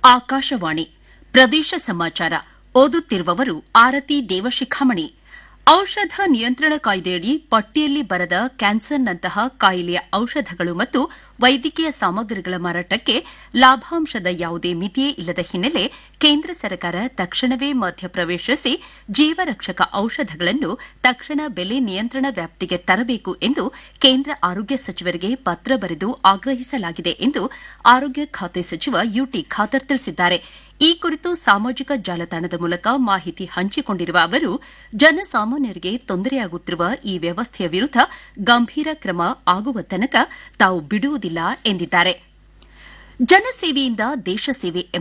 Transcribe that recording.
ಆಕಾಶವಾಣಿ ಪ್ರದೇಶ ಸಮಾಚಾರ ಓದುತ್ತಿರುವವರು ಆರತಿ ದೇವಶಿಖಾಮಣಿ ಔಷಧ ನಿಯಂತ್ರಣ ಕಾಯ್ದೆಯಡಿ ಪಟ್ಟಿಯಲ್ಲಿ ಬರದ ಕ್ಯಾನ್ಸರ್ನಂತಹ ಕಾಯಿಲೆಯ ಔಷಧಗಳು ಮತ್ತು ವೈದ್ಯಕೀಯ ಸಾಮಗ್ರಿಗಳ ಮಾರಾಟಕ್ಕೆ ಲಾಭಾಂಶದ ಯಾವುದೇ ಮಿತಿಯೇ ಇಲ್ಲದ ಹಿನ್ನೆಲೆ ಕೇಂದ್ರ ಸರ್ಕಾರ ತಕ್ಷಣವೇ ಮಧ್ಯಪ್ರವೇಶಿಸಿ ಜೀವರಕ್ಷಕ ಔಷಧಗಳನ್ನು ತಕ್ಷಣ ಬೆಲೆ ನಿಯಂತ್ರಣ ವ್ಯಾಪ್ತಿಗೆ ತರಬೇಕು ಎಂದು ಕೇಂದ್ರ ಆರೋಗ್ಯ ಸಚಿವರಿಗೆ ಪತ್ರ ಬರೆದು ಆಗ್ರಹಿಸಲಾಗಿದೆ ಎಂದು ಆರೋಗ್ಯ ಖಾತೆ ಸಚಿವ ಯುಟಿ ಖಾದರ್ ತಿಳಿಸಿದ್ದಾರೆ ಈ ಕುರಿತು ಸಾಮಾಜಿಕ ಜಾಲತಾಣದ ಮೂಲಕ ಮಾಹಿತಿ ಹಂಚಿಕೊಂಡಿರುವ ಅವರು ಜನಸಾಮಾನ್ಯರಿಗೆ ತೊಂದರೆಯಾಗುತ್ತಿರುವ ಈ ವ್ಯವಸ್ಥೆಯ ವಿರುದ್ದ ಗಂಭೀರ ಕ್ರಮ ಆಗುವ ತನಕ ತಾವು ಬಿಡುವುದಿಲ್ಲ ಎಂದಿದ್ದಾರೆ ಜನಸೇವೆಯಿಂದ ದೇಶ ಸೇವೆ